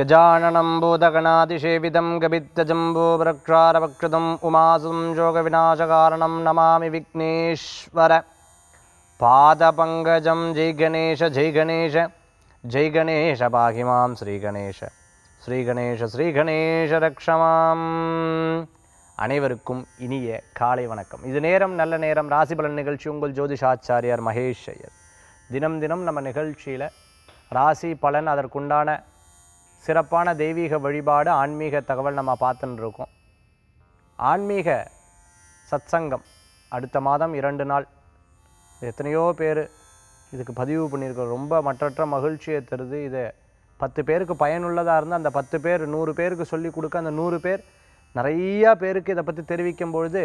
गजाननं भूतगणातिसेवितं गभित्तजम्बूवृक्षारवक्षुतम् उमासुं योगविनाशकारणं नमामि विघ्नेश्वर पादपङ्कजं जय गणेश जय गणेश जय गणेश पाहि मां श्रीगणेश ஸ்ரீகணேஷ ஸ்ரீகணேஷ ரக்ஷமாம் அனைவருக்கும் இனிய காலை வணக்கம் இது நேரம் நல்ல நேரம் ராசி பலன் நிகழ்ச்சி உங்கள் ஜோதிஷாச்சாரியார் மகேஷ் ஐயர் தினம் தினம் நம்ம நிகழ்ச்சியில் ராசி பலன் அதற்குண்டான சிறப்பான தெய்வீக வழிபாடு ஆன்மீக தகவல் நம்ம பார்த்துன்னு இருக்கோம் ஆன்மீக சத்சங்கம் அடுத்த மாதம் இரண்டு நாள் எத்தனையோ பேர் இதுக்கு பதிவு பண்ணியிருக்கோம் ரொம்ப மற்றற்ற மகிழ்ச்சியை தருது இதை பத்து பேருக்கு பயனுள்ளதாக இருந்தால் அந்த பத்து பேர் நூறு பேருக்கு சொல்லி கொடுக்க அந்த நூறு பேர் நிறையா பேருக்கு இதை பற்றி தெரிவிக்கும் பொழுது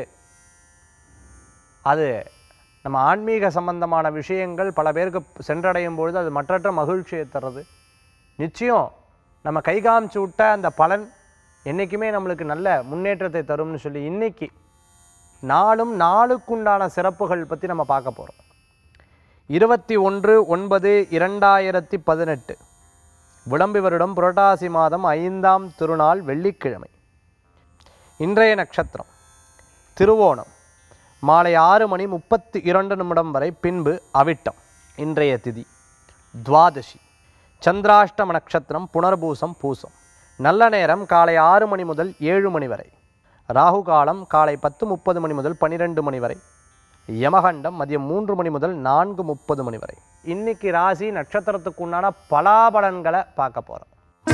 அது நம்ம ஆன்மீக சம்பந்தமான விஷயங்கள் பல பேருக்கு சென்றடையும் பொழுது அது மற்றற்ற மகிழ்ச்சியை தர்றது நிச்சயம் நம்ம கை காமிச்சு விட்ட அந்த பலன் என்றைக்குமே நம்மளுக்கு நல்ல முன்னேற்றத்தை தரும்னு சொல்லி இன்னைக்கு நாளும் நாளுக்குண்டான சிறப்புகள் பற்றி நம்ம பார்க்க போகிறோம் இருபத்தி ஒன்று ஒன்பது இரண்டாயிரத்தி பதினெட்டு விளம்பி வருடம் புரட்டாசி மாதம் ஐந்தாம் திருநாள் வெள்ளிக்கிழமை இன்றைய நட்சத்திரம் திருவோணம் மாலை ஆறு மணி முப்பத்தி இரண்டு நிமிடம் வரை பின்பு அவிட்டம் இன்றைய திதி துவாதசி சந்திராஷ்டம நட்சத்திரம் புனர்பூசம் பூசம் நல்ல நேரம் காலை ஆறு மணி முதல் ஏழு மணி வரை ராகு காலம் காலை பத்து முப்பது மணி முதல் பன்னிரெண்டு மணி வரை யமகண்டம் மதியம் மூன்று மணி முதல் நான்கு முப்பது மணி வரை இன்னைக்கு ராசி நட்சத்திரத்துக்கு உண்டான பலாபலன்களை பார்க்க போகிறோம்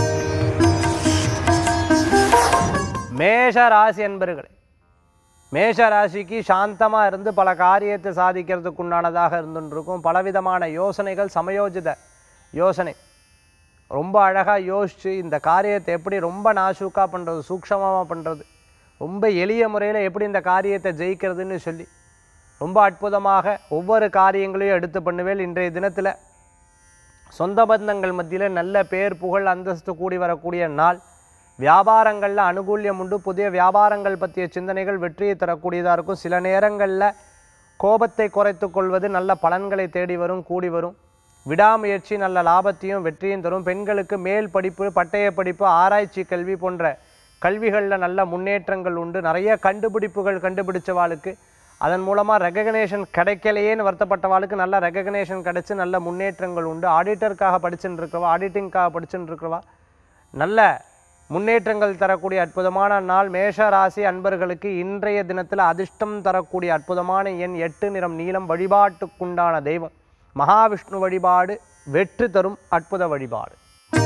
மேஷ ராசி என்பர்களே மேஷ ராசிக்கு சாந்தமாக இருந்து பல காரியத்தை சாதிக்கிறதுக்கு உண்டானதாக இருந்துருக்கும் பலவிதமான யோசனைகள் சமயோஜித யோசனை ரொம்ப அழகாக யோசித்து இந்த காரியத்தை எப்படி ரொம்ப நாசூக்காக பண்ணுறது சூக்ஷமாக பண்ணுறது ரொம்ப எளிய முறையில் எப்படி இந்த காரியத்தை ஜெயிக்கிறதுன்னு சொல்லி ரொம்ப அற்புதமாக ஒவ்வொரு காரியங்களையும் எடுத்து பண்ணுவேன் இன்றைய தினத்தில் சொந்த பந்தங்கள் மத்தியில் நல்ல பேர் புகழ் அந்தஸ்து கூடி வரக்கூடிய நாள் வியாபாரங்களில் அனுகூல்யம் உண்டு புதிய வியாபாரங்கள் பற்றிய சிந்தனைகள் வெற்றியை தரக்கூடியதாக இருக்கும் சில நேரங்களில் கோபத்தை குறைத்து கொள்வது நல்ல பலன்களை தேடி வரும் கூடி வரும் விடாமுயற்சி நல்ல லாபத்தையும் வெற்றியும் தரும் பெண்களுக்கு மேல் படிப்பு பட்டய படிப்பு ஆராய்ச்சி கல்வி போன்ற கல்விகளில் நல்ல முன்னேற்றங்கள் உண்டு நிறைய கண்டுபிடிப்புகள் கண்டுபிடிச்சவாளுக்கு அதன் மூலமாக ரெகக்னேஷன் கிடைக்கலையேன்னு வருத்தப்பட்டவாளுக்கு நல்ல ரெகக்னேஷன் கிடைச்சு நல்ல முன்னேற்றங்கள் உண்டு ஆடிட்டருக்காக படிச்சுட்டு இருக்கிறவா ஆடிட்டிங்காக படிச்சுட்டு இருக்கிறவா நல்ல முன்னேற்றங்கள் தரக்கூடிய அற்புதமான நாள் மேஷ ராசி அன்பர்களுக்கு இன்றைய தினத்தில் அதிர்ஷ்டம் தரக்கூடிய அற்புதமான எண் எட்டு நிறம் நீளம் வழிபாட்டுக்குண்டான தெய்வம் மகாவிஷ்ணு வழிபாடு வெற்றி தரும் அற்புத வழிபாடு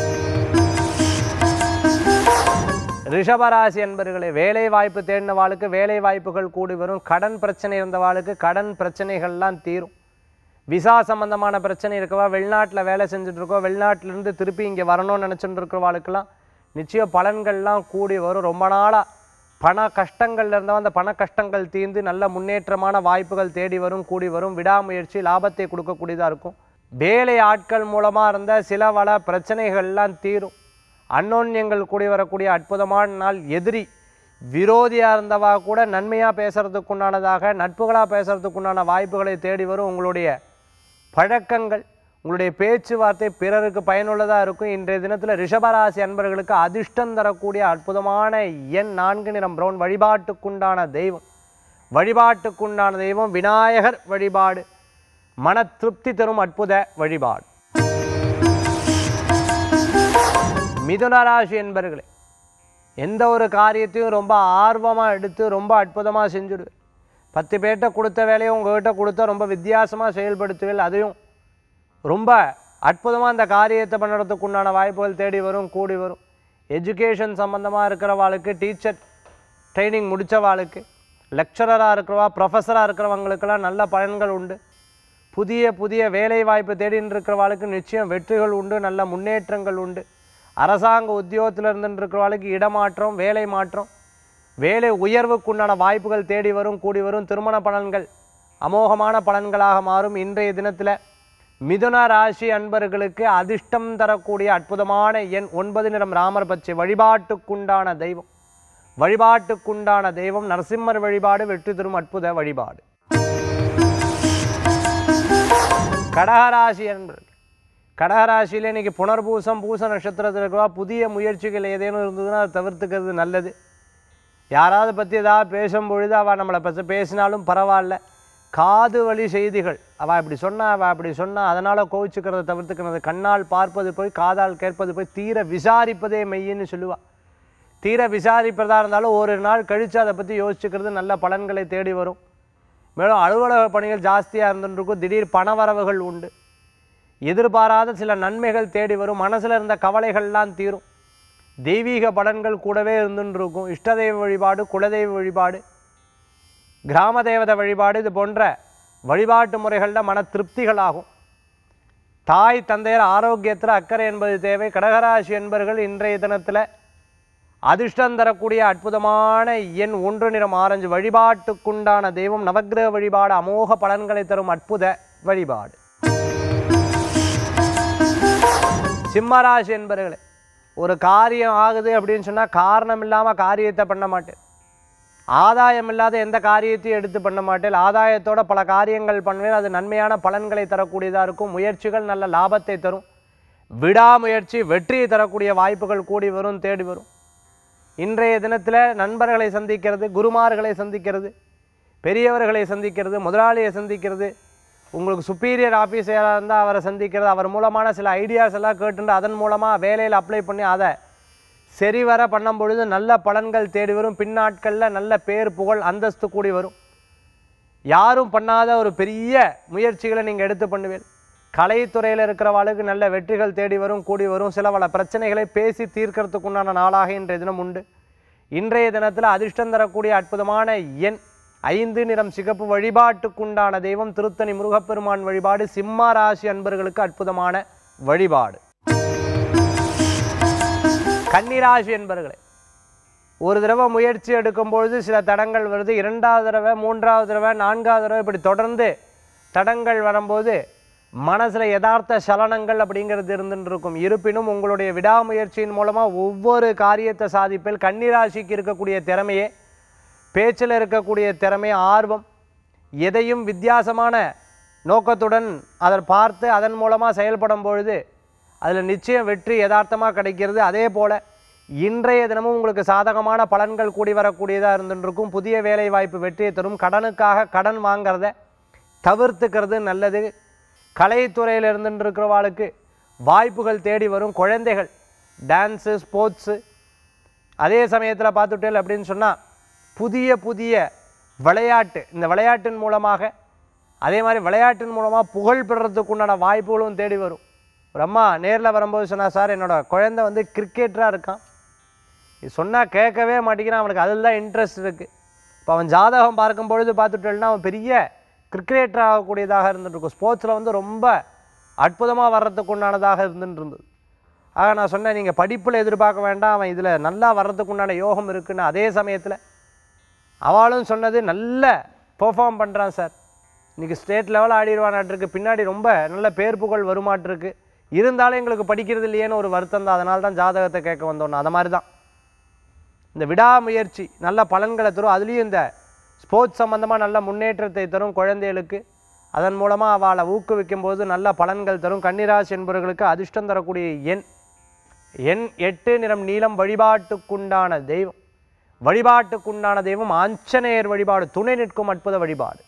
ரிஷபராசி என்பர்களே வேலை வாய்ப்பு தேடினவாளுக்கு வேலை வாய்ப்புகள் கூடி வரும் கடன் பிரச்சனை இருந்தவாளுக்கு கடன் பிரச்சனைகள்லாம் தீரும் விசா சம்பந்தமான பிரச்சனை இருக்கவா வெளிநாட்டில் வேலை செஞ்சுட்டு இருக்கோ வெளிநாட்டிலேருந்து திருப்பி இங்கே வரணும்னு நினச்சிட்டு இருக்கிறவாளுக்கெல்லாம் நிச்சயம் பலன்கள்லாம் கூடி வரும் ரொம்ப நாளாக பண கஷ்டங்கள்ல இருந்தவன் அந்த பண கஷ்டங்கள் தீர்ந்து நல்ல முன்னேற்றமான வாய்ப்புகள் தேடி வரும் கூடி வரும் விடாமுயற்சி லாபத்தை கொடுக்கக்கூடியதாக இருக்கும் வேலை ஆட்கள் மூலமாக இருந்த சில வள பிரச்சனைகள்லாம் தீரும் அன்னோன்யங்கள் கூடி வரக்கூடிய அற்புதமான நாள் எதிரி விரோதியாக இருந்தவா கூட நன்மையாக பேசுறதுக்குண்டானதாக நட்புகளாக பேசுறதுக்குண்டான வாய்ப்புகளை தேடி வரும் உங்களுடைய பழக்கங்கள் உங்களுடைய பேச்சுவார்த்தை பிறருக்கு பயனுள்ளதாக இருக்கும் இன்றைய தினத்தில் ரிஷபராசி அன்பர்களுக்கு அதிர்ஷ்டம் தரக்கூடிய அற்புதமான எண் நான்கு நிறம் பிரவுன் வழிபாட்டுக்குண்டான தெய்வம் வழிபாட்டுக்குண்டான தெய்வம் விநாயகர் வழிபாடு மன திருப்தி தரும் அற்புத வழிபாடு மிதுன ராசி என்பர்களே எந்த ஒரு காரியத்தையும் ரொம்ப ஆர்வமாக எடுத்து ரொம்ப அற்புதமாக செஞ்சுடுவேன் பத்து பேர்கிட்ட கொடுத்த வேலையை உங்கள்கிட்ட கொடுத்தா ரொம்ப வித்தியாசமாக செயல்படுத்துவேன் அதையும் ரொம்ப அற்புதமாக அந்த காரியத்தை பண்ணுறதுக்கு உண்டான வாய்ப்புகள் தேடி வரும் கூடி வரும் எஜுகேஷன் சம்மந்தமாக இருக்கிறவாளுக்கு டீச்சர் ட்ரைனிங் முடித்தவாளுக்கு லெக்சரராக இருக்கிறவா ப்ரொஃபஸராக இருக்கிறவங்களுக்கெல்லாம் நல்ல பலன்கள் உண்டு புதிய புதிய வேலை வாய்ப்பு தேடின்னு இருக்கிறவாளுக்கு நிச்சயம் வெற்றிகள் உண்டு நல்ல முன்னேற்றங்கள் உண்டு அரசாங்க உத்தியோகத்தில் இருந்துட்டு இருக்கிறவாளுக்கு இடமாற்றம் வேலை மாற்றம் வேலை உயர்வுக்குண்டான வாய்ப்புகள் தேடி வரும் கூடி வரும் திருமண பலன்கள் அமோகமான பலன்களாக மாறும் இன்றைய தினத்தில் மிதுன ராசி அன்பர்களுக்கு அதிர்ஷ்டம் தரக்கூடிய அற்புதமான எண் ஒன்பது நிறம் ராமர் பச்சை வழிபாட்டுக்குண்டான தெய்வம் வழிபாட்டுக்குண்டான தெய்வம் நரசிம்மர் வழிபாடு வெற்றி தரும் அற்புத வழிபாடு கடகராசி என்பது கடகராசியில் இன்னைக்கு புனர்பூசம் பூச நட்சத்திரத்தில் இருக்கிறவா புதிய முயற்சிகள் ஏதேனும் இருந்ததுன்னா அதை தவிர்த்துக்கிறது நல்லது யாராவது பற்றி ஏதாவது பேசும் பொழுது அவள் நம்மளை பற்றி பேசினாலும் பரவாயில்ல காது வழி செய்திகள் அவள் இப்படி சொன்னா அவள் அப்படி சொன்னா அதனால் கோவிச்சுக்கிறத தவிர்த்துக்கிறது கண்ணால் பார்ப்பது போய் காதால் கேட்பது போய் தீர விசாரிப்பதே மெய்யின்னு சொல்லுவாள் தீர விசாரிப்பதா இருந்தாலும் ஒரு நாள் கழித்து அதை பற்றி யோசிச்சுக்கிறது நல்ல பலன்களை தேடி வரும் மேலும் அலுவலக பணிகள் ஜாஸ்தியாக இருந்துருக்கும் திடீர் பணவரவுகள் உண்டு எதிர்பாராத சில நன்மைகள் தேடி வரும் மனசில் இருந்த கவலைகள்லாம் தீரும் தெய்வீக பலன்கள் கூடவே இருந்துன்னு இருக்கும் இஷ்டதெய்வ வழிபாடு குலதெய்வ வழிபாடு கிராம தேவதை வழிபாடு இது போன்ற வழிபாட்டு முறைகளில் மன திருப்திகளாகும் தாய் தந்தையர் ஆரோக்கியத்தில் அக்கறை என்பது தேவை கடகராசி என்பர்கள் இன்றைய தினத்தில் அதிர்ஷ்டம் தரக்கூடிய அற்புதமான எண் ஒன்று நிறம் ஆரஞ்சு வழிபாட்டுக்குண்டான தெய்வம் நவக்கிரக வழிபாடு அமோக பலன்களை தரும் அற்புத வழிபாடு சிம்மராசி என்பர்களே ஒரு காரியம் ஆகுது அப்படின்னு சொன்னால் காரணம் இல்லாமல் காரியத்தை பண்ண மாட்டேன் ஆதாயம் இல்லாத எந்த காரியத்தையும் எடுத்து பண்ண மாட்டேன் ஆதாயத்தோட பல காரியங்கள் பண்ணுவேன் அது நன்மையான பலன்களை தரக்கூடியதாக இருக்கும் முயற்சிகள் நல்ல லாபத்தை தரும் விடாமுயற்சி வெற்றியை தரக்கூடிய வாய்ப்புகள் கூடி வரும் தேடி வரும் இன்றைய தினத்தில் நண்பர்களை சந்திக்கிறது குருமார்களை சந்திக்கிறது பெரியவர்களை சந்திக்கிறது முதலாளியை சந்திக்கிறது உங்களுக்கு சுப்பீரியர் ஆஃபீஸராக இருந்தால் அவரை சந்திக்கிறது அவர் மூலமான சில ஐடியாஸ் எல்லாம் கேட்டுட்டு அதன் மூலமாக வேலையில் அப்ளை பண்ணி அதை சரிவர பண்ணும் பொழுது நல்ல பலன்கள் தேடி வரும் பின்னாட்களில் நல்ல பேர் புகழ் அந்தஸ்து கூடி வரும் யாரும் பண்ணாத ஒரு பெரிய முயற்சிகளை நீங்கள் எடுத்து பண்ணுவீர்கள் கலைத்துறையில் இருக்கிறவாளுக்கு நல்ல வெற்றிகள் தேடி வரும் கூடி வரும் சில பல பிரச்சனைகளை பேசி தீர்க்கறதுக்கு உண்டான நாளாக இன்றைய தினம் உண்டு இன்றைய தினத்தில் அதிர்ஷ்டம் தரக்கூடிய அற்புதமான எண் ஐந்து நிறம் சிகப்பு வழிபாட்டுக்குண்டான தெய்வம் திருத்தணி முருகப்பெருமான் வழிபாடு சிம்ம ராசி அன்பர்களுக்கு அற்புதமான வழிபாடு கன்னிராசி என்பர்களே ஒரு தடவை முயற்சி எடுக்கும் பொழுது சில தடங்கள் வருது இரண்டாவது தடவை மூன்றாவது தடவை நான்காவது தடவை இப்படி தொடர்ந்து தடங்கள் வரும்போது மனசில் யதார்த்த சலனங்கள் அப்படிங்கிறது இருந்துட்டு இருக்கும் இருப்பினும் உங்களுடைய விடாமுயற்சியின் மூலமாக ஒவ்வொரு காரியத்தை சாதிப்பில் கன்னிராசிக்கு இருக்கக்கூடிய திறமையே பேச்சில் இருக்கக்கூடிய திறமை ஆர்வம் எதையும் வித்தியாசமான நோக்கத்துடன் அதை பார்த்து அதன் மூலமாக செயல்படும் பொழுது அதில் நிச்சயம் வெற்றி யதார்த்தமாக கிடைக்கிறது அதே போல் இன்றைய தினமும் உங்களுக்கு சாதகமான பலன்கள் கூடி வரக்கூடியதாக இருந்துருக்கும் புதிய வேலை வாய்ப்பு வெற்றியை தரும் கடனுக்காக கடன் வாங்கிறத தவிர்த்துக்கிறது நல்லது கலைத்துறையில் இருந்துட்டு இருக்கிறவாளுக்கு வாய்ப்புகள் தேடி வரும் குழந்தைகள் டான்ஸு ஸ்போர்ட்ஸு அதே சமயத்தில் பார்த்துட்டேல் அப்படின்னு சொன்னால் புதிய புதிய விளையாட்டு இந்த விளையாட்டின் மூலமாக அதே மாதிரி விளையாட்டின் மூலமாக புகழ் பெறறதுக்கு உண்டான வாய்ப்புகளும் தேடி வரும் ஒரு அம்மா நேரில் வரும்போது சொன்னா சார் என்னோட குழந்தை வந்து கிரிக்கெட்டராக இருக்கான் இது சொன்னால் கேட்கவே மாட்டேங்கிறான் அவனுக்கு அதில் தான் இன்ட்ரெஸ்ட் இருக்குது இப்போ அவன் ஜாதகம் பார்க்கும் பொழுது பார்த்துட்டேன்னா அவன் பெரிய கிரிக்கெட்டர் ஆகக்கூடியதாக இருந்துட்டு இருக்கும் ஸ்போர்ட்ஸில் வந்து ரொம்ப அற்புதமாக வர்றதுக்கு உண்டானதாக இருந்துட்டு இருந்தது ஆக நான் சொன்னேன் நீங்கள் படிப்பில் எதிர்பார்க்க வேண்டாம் அவன் இதில் நல்லா வர்றதுக்கு உண்டான யோகம் இருக்குன்னு அதே சமயத்தில் அவளும் சொன்னது நல்ல பெர்ஃபார்ம் பண்ணுறான் சார் இன்றைக்கி ஸ்டேட் லெவல் ஆடிடுவானாட்டிருக்கு பின்னாடி ரொம்ப நல்ல பேர் புகழ் வருமாட்டிருக்கு இருந்தாலும் எங்களுக்கு படிக்கிறது இல்லையேன்னு ஒரு வருத்தம் தான் அதனால தான் ஜாதகத்தை கேட்க வந்தோம் அது மாதிரி தான் இந்த விடாமுயற்சி நல்ல பலன்களை தரும் அதுலேயும் இந்த ஸ்போர்ட்ஸ் சம்மந்தமாக நல்ல முன்னேற்றத்தை தரும் குழந்தைகளுக்கு அதன் மூலமாக அவளை ஊக்குவிக்கும் போது நல்ல பலன்கள் தரும் கன்னிராசி என்பவர்களுக்கு அதிர்ஷ்டம் தரக்கூடிய எண் எண் எட்டு நிறம் நீளம் வழிபாட்டுக்குண்டான தெய்வம் வழிபாட்டுக்குண்டான தெய்வம் ஆஞ்சநேயர் வழிபாடு துணை நிற்கும் அற்புத வழிபாடு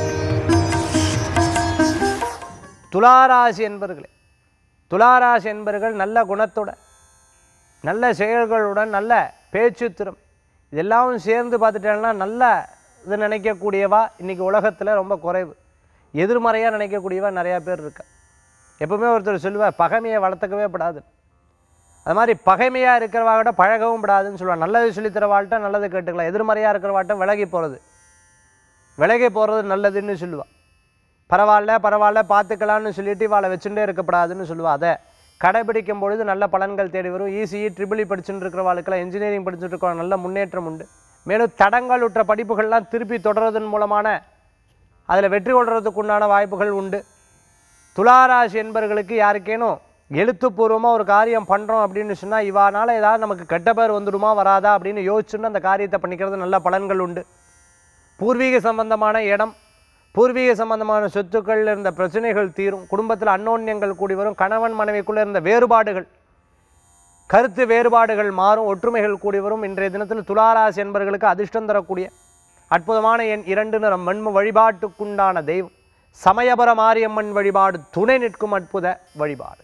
துளாராசி என்பர்களே துளாராசி என்பர்கள் நல்ல குணத்துடன் நல்ல செயல்களுடன் நல்ல பேச்சு திறமை இதெல்லாம் சேர்ந்து பார்த்துட்டேன்னா நல்ல இது நினைக்கக்கூடியவா இன்றைக்கி உலகத்தில் ரொம்ப குறைவு எதிர்மறையாக நினைக்கக்கூடியவா நிறையா பேர் இருக்கா எப்பவுமே ஒருத்தர் சொல்லுவார் பகைமையை வளர்த்துக்கவே படாது அது மாதிரி பகைமையாக இருக்கிறவா விட பழகவும் படாதுன்னு சொல்லுவாள் நல்லது சொல்லித் தரவாள்கிட்ட நல்லது கேட்டுக்கலாம் எதிர்மறையாக இருக்கிறவாட்ட விலகி போகிறது விலகி போகிறது நல்லதுன்னு சொல்லுவாள் பரவாயில்ல பரவாயில்ல பார்த்துக்கலாம்னு சொல்லிட்டு இவாளை வச்சுட்டே இருக்கப்படாதுன்னு சொல்லுவாள் அதை கடைபிடிக்கும் பொழுது நல்ல பலன்கள் தேடி வரும் இசிஇ ட்ரிபிளி படிச்சுட்டு இருக்கிறவாளுக்கெல்லாம் இன்ஜினியரிங் படிச்சுட்டு இருக்கிற நல்ல முன்னேற்றம் உண்டு மேலும் தடங்கள் உற்ற படிப்புகள்லாம் திருப்பி தொடர்றதன் மூலமான அதில் வெற்றி கொள்றதுக்கு உண்டான வாய்ப்புகள் உண்டு துளாராசி என்பர்களுக்கு யாருக்கேனும் எழுத்துப்பூர்வமாக ஒரு காரியம் பண்ணுறோம் அப்படின்னு சொன்னால் இவானால் ஏதாவது நமக்கு கெட்ட பேர் வந்துடுமா வராதா அப்படின்னு யோசிச்சுன்னு அந்த காரியத்தை பண்ணிக்கிறது நல்ல பலன்கள் உண்டு பூர்வீக சம்பந்தமான இடம் பூர்வீக சம்பந்தமான சொத்துக்களில் இருந்த பிரச்சனைகள் தீரும் குடும்பத்தில் அன்னோன்யங்கள் கூடி வரும் கணவன் மனைவிக்குள்ளே இருந்த வேறுபாடுகள் கருத்து வேறுபாடுகள் மாறும் ஒற்றுமைகள் கூடி வரும் இன்றைய தினத்தில் துளாராசி என்பவர்களுக்கு அதிர்ஷ்டம் தரக்கூடிய அற்புதமான எண் இரண்டு நிறம் மண்மு வழிபாட்டுக்குண்டான தெய்வம் சமயபர மாரியம்மன் வழிபாடு துணை நிற்கும் அற்புத வழிபாடு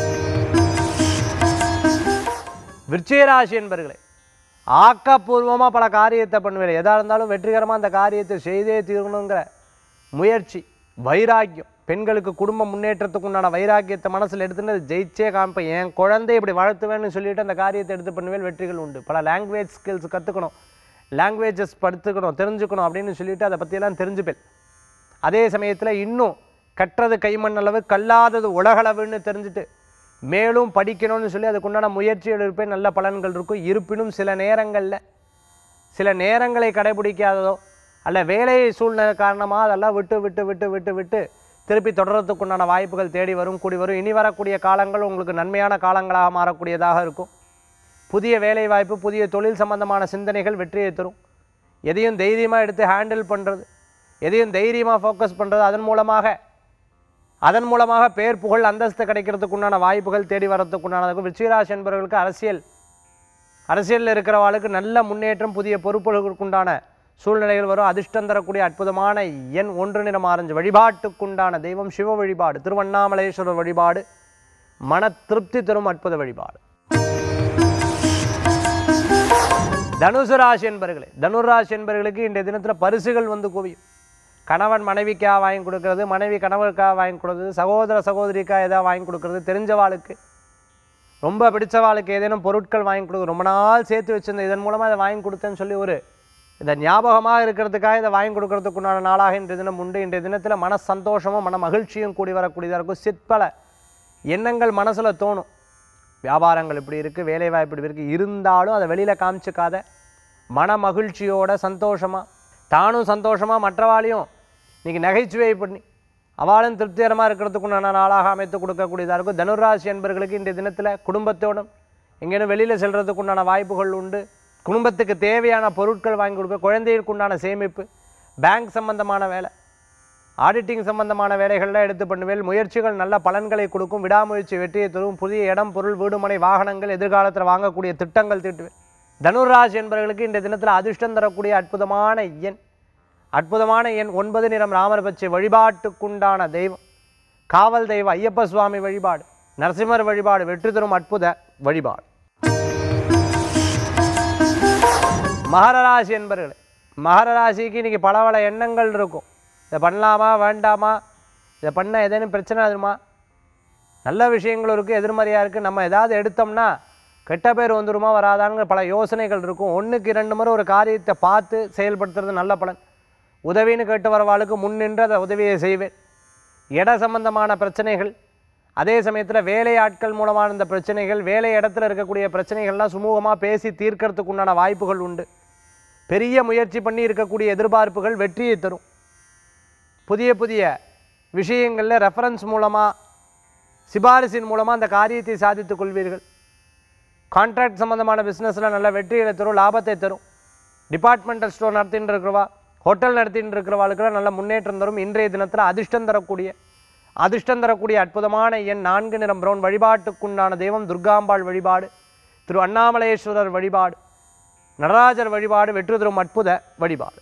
விருச்சிகராசி என்பர்களே ஆக்கப்பூர்வமாக பல காரியத்தை பண்ணுவேன் எதாக இருந்தாலும் வெற்றிகரமாக அந்த காரியத்தை செய்தே தீரணுங்கிற முயற்சி வைராக்கியம் பெண்களுக்கு குடும்ப முன்னேற்றத்துக்கு உண்டான வைராக்கியத்தை மனசில் எடுத்துட்டு அதை ஜெயிச்சே காமிப்பேன் என் குழந்தை இப்படி வளர்த்துவேன்னு சொல்லிட்டு அந்த காரியத்தை எடுத்து பண்ணுவேன் வெற்றிகள் உண்டு பல லாங்குவேஜ் ஸ்கில்ஸ் கற்றுக்கணும் லாங்குவேஜஸ் படுத்துக்கணும் தெரிஞ்சுக்கணும் அப்படின்னு சொல்லிட்டு அதை பற்றியெல்லாம் தெரிஞ்சுப்பேன் அதே சமயத்தில் இன்னும் கற்றது கைமண் அளவு கல்லாதது உலகளவுன்னு தெரிஞ்சுட்டு மேலும் படிக்கணும்னு சொல்லி அதுக்குண்டான முயற்சிகள் இருப்பேன் நல்ல பலன்கள் இருக்கும் இருப்பினும் சில நேரங்களில் சில நேரங்களை கடைபிடிக்காததோ அல்ல வேலை சூழ்நிலை காரணமாக அதெல்லாம் விட்டு விட்டு விட்டு விட்டு விட்டு திருப்பி தொடர்றதுக்குண்டான வாய்ப்புகள் தேடி வரும் கூடி வரும் இனி வரக்கூடிய காலங்கள் உங்களுக்கு நன்மையான காலங்களாக மாறக்கூடியதாக இருக்கும் புதிய வேலை வாய்ப்பு புதிய தொழில் சம்பந்தமான சிந்தனைகள் வெற்றியை தரும் எதையும் தைரியமாக எடுத்து ஹேண்டில் பண்ணுறது எதையும் தைரியமாக ஃபோக்கஸ் பண்ணுறது அதன் மூலமாக அதன் மூலமாக பேர் புகழ் அந்தஸ்து கிடைக்கிறதுக்குண்டான வாய்ப்புகள் தேடி வரத்துக்குண்டானது விருச்சிகராசி என்பவர்களுக்கு அரசியல் அரசியலில் இருக்கிறவாளுக்கு நல்ல முன்னேற்றம் புதிய பொறுப்புகளுக்குண்டான சூழ்நிலைகள் வரும் அதிர்ஷ்டம் தரக்கூடிய அற்புதமான எண் ஒன்று நிறம் ஆரஞ்சு வழிபாட்டுக்குண்டான தெய்வம் சிவ வழிபாடு திருவண்ணாமலேஸ்வரர் வழிபாடு மன திருப்தி தரும் அற்புத வழிபாடு தனுசு ராசி என்பர்களே தனுர் ராசி என்பர்களுக்கு இன்றைய தினத்தில் பரிசுகள் வந்து குவியும் கணவன் மனைவிக்காக வாங்கி கொடுக்கறது மனைவி கணவருக்காக வாங்கி கொடுக்கறது சகோதர சகோதரிக்காக ஏதாவது வாங்கி கொடுக்கறது தெரிஞ்சவாளுக்கு ரொம்ப பிடிச்சவாளுக்கு ஏதேனும் பொருட்கள் வாங்கி கொடுக்க ரொம்ப நாள் சேர்த்து வச்சிருந்தேன் இதன் மூலமாக இதை வாங்கி கொடுத்தேன்னு சொல்லி ஒரு இதை ஞாபகமாக இருக்கிறதுக்காக இதை வாங்கி கொடுக்கறதுக்குண்டான நாளாக இன்றைய தினம் உண்டு இன்றைய தினத்தில் மன சந்தோஷமும் மன மகிழ்ச்சியும் கூடி வரக்கூடியதாக இருக்கும் சிற்பல எண்ணங்கள் மனசில் தோணும் வியாபாரங்கள் இப்படி இருக்குது வேலைவாய்ப்பு இப்படி இருக்குது இருந்தாலும் அதை வெளியில் காமிச்சிக்காத மன மகிழ்ச்சியோட சந்தோஷமாக தானும் சந்தோஷமாக மற்றவாளையும் இன்றைக்கி நகைச்சுவை பண்ணி அவளும் திருப்திகரமாக இருக்கிறதுக்குண்டான நாளாக அமைத்து கொடுக்கக்கூடியதாக இருக்கும் தனுராசி என்பவர்களுக்கு இன்றைய தினத்தில் குடும்பத்தோடும் எங்கேயும் வெளியில் செல்றதுக்குண்டான வாய்ப்புகள் உண்டு குடும்பத்துக்கு தேவையான பொருட்கள் வாங்கி கொடுக்க குழந்தைகளுக்கு உண்டான சேமிப்பு பேங்க் சம்பந்தமான வேலை ஆடிட்டிங் சம்பந்தமான வேலைகள்லாம் எடுத்து பண்ணுவேன் முயற்சிகள் நல்ல பலன்களை கொடுக்கும் விடாமுயற்சி வெற்றியை தரும் புதிய இடம் பொருள் வீடுமனை வாகனங்கள் எதிர்காலத்தில் வாங்கக்கூடிய திட்டங்கள் தீட்டுவேன் தனுராசி என்பவர்களுக்கு இந்த தினத்தில் அதிர்ஷ்டம் தரக்கூடிய அற்புதமான எண் அற்புதமான எண் ஒன்பது நிறம் ராமர் பச்சை வழிபாட்டுக்குண்டான தெய்வம் காவல் தெய்வம் ஐயப்ப சுவாமி வழிபாடு நரசிம்மர் வழிபாடு வெற்றி தரும் அற்புத வழிபாடு மகர ராசி என்பர்களே மகர ராசிக்கு இன்னைக்கு பல பல எண்ணங்கள் இருக்கும் இதை பண்ணலாமா வேண்டாமா இதை பண்ண ஏதேனும் பிரச்சனை வருமா நல்ல விஷயங்களும் இருக்குது எதிர்மறையாக இருக்குது நம்ம ஏதாவது எடுத்தோம்னா கெட்ட பேர் வந்துருமா வராதாங்கிற பல யோசனைகள் இருக்கும் ஒன்றுக்கு இரண்டு முறை ஒரு காரியத்தை பார்த்து செயல்படுத்துறது நல்ல பலன் உதவின்னு கேட்டு வரவாளுக்கு முன் நின்று அதை உதவியை செய்வேன் இட சம்பந்தமான பிரச்சனைகள் அதே சமயத்தில் வேலையாட்கள் மூலமான இந்த பிரச்சனைகள் வேலை இடத்துல இருக்கக்கூடிய பிரச்சனைகள்லாம் சுமூகமாக பேசி தீர்க்கறதுக்கு உண்டான வாய்ப்புகள் உண்டு பெரிய முயற்சி பண்ணி இருக்கக்கூடிய எதிர்பார்ப்புகள் வெற்றியை தரும் புதிய புதிய விஷயங்களில் ரெஃபரன்ஸ் மூலமாக சிபாரிசின் மூலமாக அந்த காரியத்தை சாதித்துக் கொள்வீர்கள் கான்ட்ராக்ட் சம்மந்தமான பிஸ்னஸில் நல்ல வெற்றிகளை தரும் லாபத்தை தரும் டிபார்ட்மெண்டல் ஸ்டோர் நடத்தின்னு இருக்கிறவா ஹோட்டல் நடத்தின்னு இருக்கிறவாளுக்கெல்லாம் நல்ல முன்னேற்றம் தரும் இன்றைய தினத்தில் அதிர்ஷ்டம் தரக்கூடிய அதிர்ஷ்டம் தரக்கூடிய அற்புதமான எண் நான்கு நிறம் பிரவுன் வழிபாட்டுக்குண்டான தெய்வம் துர்காம்பாள் வழிபாடு திரு அண்ணாமலேஸ்வரர் வழிபாடு நடராஜர் வழிபாடு வெற்றி தரும் அற்புத வழிபாடு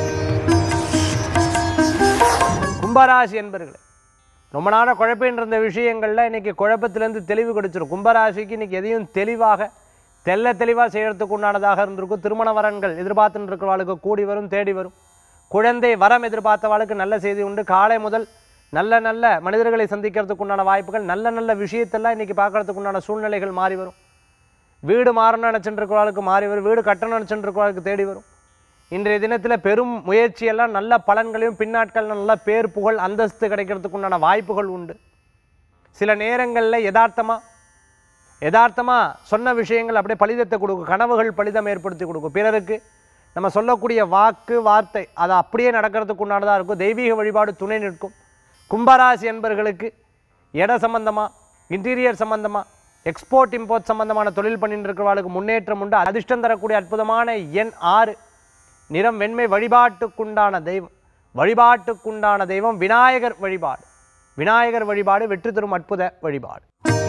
கும்பராசி என்பர்களே ரொம்ப நாளாக குழப்பின்னு இருந்த விஷயங்களில் இன்றைக்கி குழப்பத்திலேருந்து தெளிவு கிடைச்சிரும் கும்பராசிக்கு இன்றைக்கி எதையும் தெளிவாக தெல்ல தெளிவாக செய்கிறதுக்கு உண்டானதாக இருந்திருக்கும் திருமண வரன்கள் எதிர்பார்த்துன்னு இருக்கிறவாளுக்கு கூடி வரும் தேடி வரும் குழந்தை வரம் எதிர்பார்த்தவாளுக்கு நல்ல செய்தி உண்டு காலை முதல் நல்ல நல்ல மனிதர்களை சந்திக்கிறதுக்கு உண்டான வாய்ப்புகள் நல்ல நல்ல விஷயத்தெல்லாம் இன்றைக்கி பார்க்கறதுக்கு உண்டான சூழ்நிலைகள் மாறி வரும் வீடு மாறணும்னு நினச்சிட்டு இருக்கிறவளுக்கு மாறி வரும் வீடு கட்டணும்னு நினச்சிட்டு இருக்கிறவளுக்கு தேடி வரும் இன்றைய தினத்தில் பெரும் முயற்சியெல்லாம் நல்ல பலன்களையும் பின்னாட்கள் நல்ல பேர் புகழ் அந்தஸ்து கிடைக்கிறதுக்கு உண்டான வாய்ப்புகள் உண்டு சில நேரங்களில் யதார்த்தமாக யதார்த்தமாக சொன்ன விஷயங்கள் அப்படியே பலிதத்தை கொடுக்கும் கனவுகள் பலிதம் ஏற்படுத்தி கொடுக்கும் பிறருக்கு நம்ம சொல்லக்கூடிய வாக்கு வார்த்தை அது அப்படியே நடக்கிறதுக்கு உண்டானதாக இருக்கும் தெய்வீக வழிபாடு துணை நிற்கும் கும்பராசி என்பர்களுக்கு இட சம்பந்தமாக இன்டீரியர் சம்பந்தமாக எக்ஸ்போர்ட் இம்போர்ட் சம்பந்தமான தொழில் பண்ணிட்டு இருக்கிறவர்களுக்கு முன்னேற்றம் உண்டு அதிர்ஷ்டம் தரக்கூடிய அற்புதமான எண் ஆறு நிறம் வெண்மை வழிபாட்டுக்குண்டான தெய்வம் வழிபாட்டுக்குண்டான தெய்வம் விநாயகர் வழிபாடு விநாயகர் வழிபாடு வெற்றி தரும் அற்புத வழிபாடு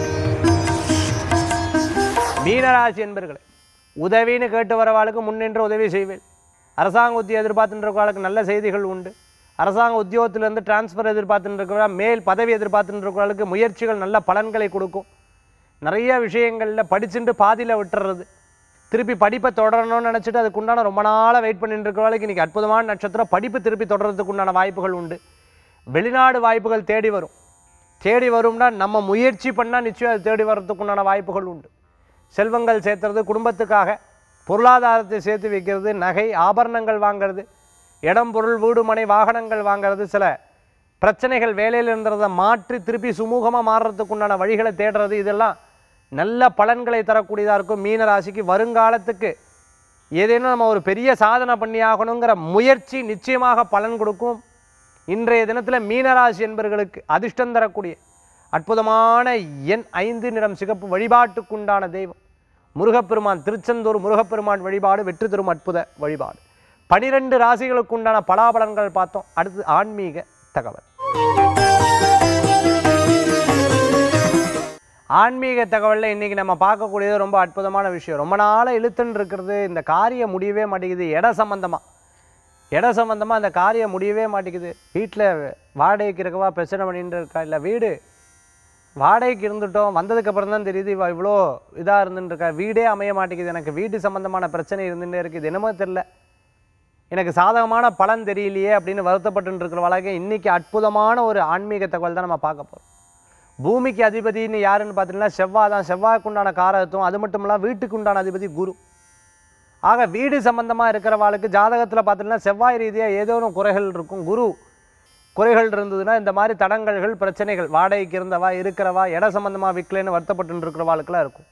மீனராசி என்பர்களே உதவின்னு கேட்டு வரவாளுக்கு முன்னின்று உதவி செய்வேன் அரசாங்க உத்தியோகம் எதிர்பார்த்துட்டு நல்ல செய்திகள் உண்டு அரசாங்க உத்தியோகத்திலிருந்து டிரான்ஸ்ஃபர் எதிர்பார்த்துட்டு இருக்கிறவா மேல் பதவி எதிர்பார்த்துட்டு இருக்கிறவர்களுக்கு முயற்சிகள் நல்ல பலன்களை கொடுக்கும் நிறைய விஷயங்களில் படிச்சுட்டு பாதியில் விட்டுறது திருப்பி படிப்பை தொடரணும்னு நினச்சிட்டு அதுக்குண்டான ரொம்ப நாளாக வெயிட் பண்ணிட்டு இருக்கிறவளுக்கு இன்றைக்கி அற்புதமான நட்சத்திரம் படிப்பு திருப்பி தொடர்றதுக்கு உண்டான வாய்ப்புகள் உண்டு வெளிநாடு வாய்ப்புகள் தேடி வரும் தேடி வரும்னா நம்ம முயற்சி பண்ணால் நிச்சயம் அது தேடி வர்றதுக்கு உண்டான வாய்ப்புகள் உண்டு செல்வங்கள் சேர்த்துறது குடும்பத்துக்காக பொருளாதாரத்தை சேர்த்து வைக்கிறது நகை ஆபரணங்கள் வாங்கிறது இடம் பொருள் வீடு மனை வாகனங்கள் வாங்கிறது சில பிரச்சனைகள் வேலையில் இருந்ததை மாற்றி திருப்பி சுமூகமாக மாறுறதுக்கு உண்டான வழிகளை தேடுறது இதெல்லாம் நல்ல பலன்களை தரக்கூடியதாக இருக்கும் மீன ராசிக்கு வருங்காலத்துக்கு ஏதேனும் நம்ம ஒரு பெரிய சாதனை பண்ணி ஆகணுங்கிற முயற்சி நிச்சயமாக பலன் கொடுக்கும் இன்றைய தினத்தில் மீனராசி என்பவர்களுக்கு அதிர்ஷ்டம் தரக்கூடிய அற்புதமான எண் ஐந்து நிறம் சிகப்பு வழிபாட்டுக்குண்டான தெய்வம் முருகப்பெருமான் திருச்செந்தூர் முருகப்பெருமான் வழிபாடு வெற்றி தரும் அற்புத வழிபாடு பனிரெண்டு ராசிகளுக்குண்டான பலாபலன்கள் பார்த்தோம் அடுத்து ஆன்மீக தகவல் ஆன்மீக தகவலில் இன்றைக்கி நம்ம பார்க்கக்கூடியது ரொம்ப அற்புதமான விஷயம் ரொம்ப நாளாக இழுத்துன்னு இருக்கிறது இந்த காரியம் முடியவே மாட்டேங்குது இட சம்பந்தமாக இட சம்பந்தமாக அந்த காரியம் முடியவே மாட்டேங்குது வீட்டில் வாடகைக்கு இருக்கவா பிரச்சனை பண்ணிட்டு இருக்கா இல்லை வீடு வாடகைக்கு இருந்துட்டோம் வந்ததுக்கப்புறம் தான் தெரியுது இவ இவ்வளோ இதாக இருந்துட்டு இருக்கா வீடே அமைய மாட்டேங்குது எனக்கு வீடு சம்மந்தமான பிரச்சனை இருந்துகிட்டே இருக்குது இது என்னமோ தெரில எனக்கு சாதகமான பலன் தெரியலையே அப்படின்னு வருத்தப்பட்டு இருக்கிற வழக்கம் இன்றைக்கி அற்புதமான ஒரு ஆன்மீக தகவல் தான் நம்ம பார்க்க போகிறோம் பூமிக்கு அதிபதினு யாருன்னு பார்த்தீங்கன்னா செவ்வாய் தான் செவ்வாய்க்கு உண்டான காரகத்துவம் அது மட்டும் இல்லாமல் வீட்டுக்கு உண்டான அதிபதி குரு ஆக வீடு சம்பந்தமாக இருக்கிறவாளுக்கு ஜாதகத்தில் பார்த்தீங்கன்னா செவ்வாய் ரீதியாக ஏதோ ஒரு குறைகள் இருக்கும் குரு குறைகள் இருந்ததுன்னா இந்த மாதிரி தடங்கல்கள் பிரச்சனைகள் வாடகைக்கு இருந்தவா இருக்கிறவா இட சம்பந்தமாக விற்கலன்னு வருத்தப்பட்டு இருக்கிறவாளுக்கெல்லாம் இருக்கும்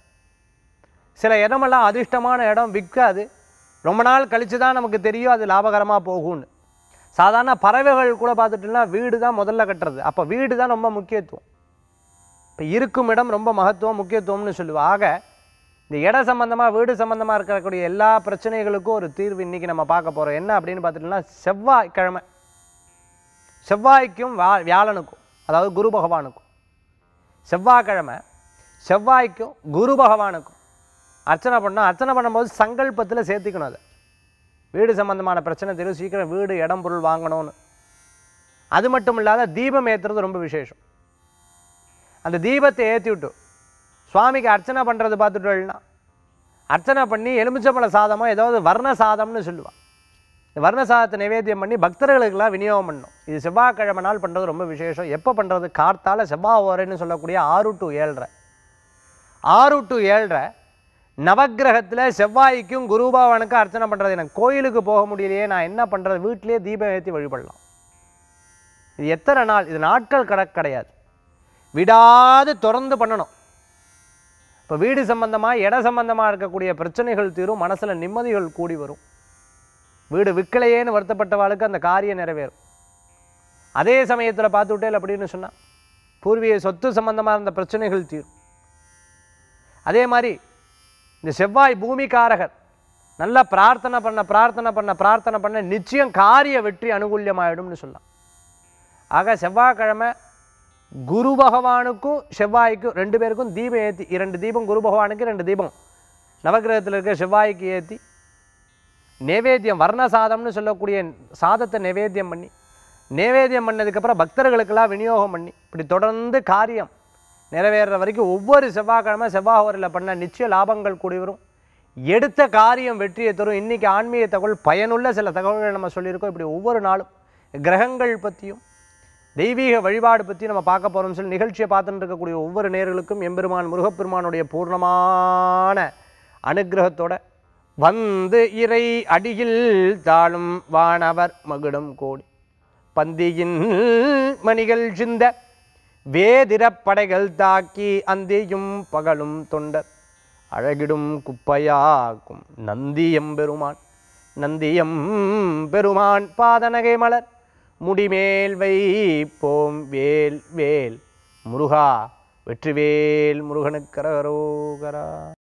சில இடமெல்லாம் அதிர்ஷ்டமான இடம் விற்காது ரொம்ப நாள் கழித்து தான் நமக்கு தெரியும் அது லாபகரமாக போகும்னு சாதாரண பறவைகள் கூட பார்த்துட்டுனா வீடு தான் முதல்ல கட்டுறது அப்போ வீடு தான் ரொம்ப முக்கியத்துவம் இப்போ இருக்கும் இடம் ரொம்ப மகத்துவம் முக்கியத்துவம்னு சொல்லுவா ஆக இந்த இட சம்பந்தமாக வீடு சம்பந்தமாக இருக்கக்கூடிய எல்லா பிரச்சனைகளுக்கும் ஒரு தீர்வு இன்றைக்கி நம்ம பார்க்க போகிறோம் என்ன அப்படின்னு பார்த்துட்டோம்னா செவ்வாய்க்கிழமை செவ்வாய்க்கும் வா வியாழனுக்கும் அதாவது குரு பகவானுக்கும் செவ்வாய்க்கிழமை செவ்வாய்க்கும் குரு பகவானுக்கும் அர்ச்சனை பண்ணோம் அர்ச்சனை பண்ணும்போது சங்கல்பத்தில் சேர்த்திக்கணும் அதை வீடு சம்பந்தமான பிரச்சனை தெரியும் சீக்கிரம் வீடு இடம் பொருள் வாங்கணும்னு அது மட்டும் இல்லாத தீபம் ஏற்றுறது ரொம்ப விசேஷம் அந்த தீபத்தை ஏற்றி விட்டு சுவாமிக்கு அர்ச்சனை பண்ணுறது பார்த்துட்டோம்னா அர்ச்சனை பண்ணி எலுமிச்சம்பழ சாதமாக ஏதாவது வர்ண சாதம்னு சொல்லுவாள் இந்த வர்ண சாதத்தை நிவேத்தியம் பண்ணி பக்தர்களுக்கெல்லாம் விநியோகம் பண்ணணும் இது செவ்வாய்க்கிழமை நாள் பண்ணுறது ரொம்ப விசேஷம் எப்போ பண்ணுறது கார்த்தால செவ்வாய் ஓரைன்னு சொல்லக்கூடிய ஆறு டு ஏழரை ஆறு டு ஏழரை நவக்கிரகத்தில் செவ்வாய்க்கும் குருபாவனுக்கும் அர்ச்சனை பண்ணுறது எனக்கு கோயிலுக்கு போக முடியலையே நான் என்ன பண்ணுறது வீட்டிலேயே தீபம் ஏற்றி வழிபடலாம் இது எத்தனை நாள் இது நாட்கள் கணக்கு கிடையாது விடாது தொடர்ந்து பண்ணணும் இப்போ வீடு சம்பந்தமாக இட சம்பந்தமாக இருக்கக்கூடிய பிரச்சனைகள் தீரும் மனசில் நிம்மதிகள் கூடி வரும் வீடு விற்கலையேன்னு வருத்தப்பட்டவாளுக்கு அந்த காரியம் நிறைவேறும் அதே சமயத்தில் பார்த்துவிட்டேன் அப்படின்னு சொன்னால் பூர்வீக சொத்து சம்பந்தமாக இருந்த பிரச்சனைகள் தீரும் அதே மாதிரி இந்த செவ்வாய் பூமிக்காரகர் நல்லா பிரார்த்தனை பண்ண பிரார்த்தனை பண்ண பிரார்த்தனை பண்ண நிச்சயம் காரிய வெற்றி அனுகூல்யமாயிடும்னு சொல்லலாம் ஆக செவ்வாய்க்கிழமை குரு பகவானுக்கும் செவ்வாய்க்கும் ரெண்டு பேருக்கும் தீபம் ஏற்றி இரண்டு தீபம் குரு பகவானுக்கு ரெண்டு தீபம் நவக்கிரகத்தில் இருக்க செவ்வாய்க்கு ஏற்றி நைவேத்தியம் வர்ண சாதம்னு சொல்லக்கூடிய சாதத்தை நைவேத்தியம் பண்ணி நைவேத்தியம் பண்ணதுக்கப்புறம் பக்தர்களுக்கெல்லாம் விநியோகம் பண்ணி இப்படி தொடர்ந்து காரியம் நிறைவேறுற வரைக்கும் ஒவ்வொரு செவ்வாய்க்கிழமை செவ்வாய் ஓரில் பண்ண நிச்சய லாபங்கள் கூடி வரும் எடுத்த காரியம் வெற்றியை தரும் இன்றைக்கி ஆன்மீக தகவல் பயனுள்ள சில தகவல்கள் நம்ம சொல்லியிருக்கோம் இப்படி ஒவ்வொரு நாளும் கிரகங்கள் பற்றியும் தெய்வீக வழிபாடு பற்றி நம்ம பார்க்க போகிறோம்னு சொல்லி நிகழ்ச்சியை பார்த்துட்டு இருக்கக்கூடிய ஒவ்வொரு நேர்களுக்கும் எம்பெருமான் முருகப்பெருமானுடைய பூர்ணமான அனுகிரகத்தோட வந்து இறை அடியில் தாழும் வானவர் மகுடம் கோடி பந்தியின் மணிகள் சிந்த வேதிரப் படைகள் தாக்கி அந்தியும் பகலும் தொண்டர் அழகிடும் குப்பையாக்கும் நந்தியம் பெருமான் நந்தியம் பெருமான் பாதநகை மலர் முடிமேல் வைப்போம் வேல் வேல் முருகா வெற்றிவேல் முருகனுக்கரகரோகரா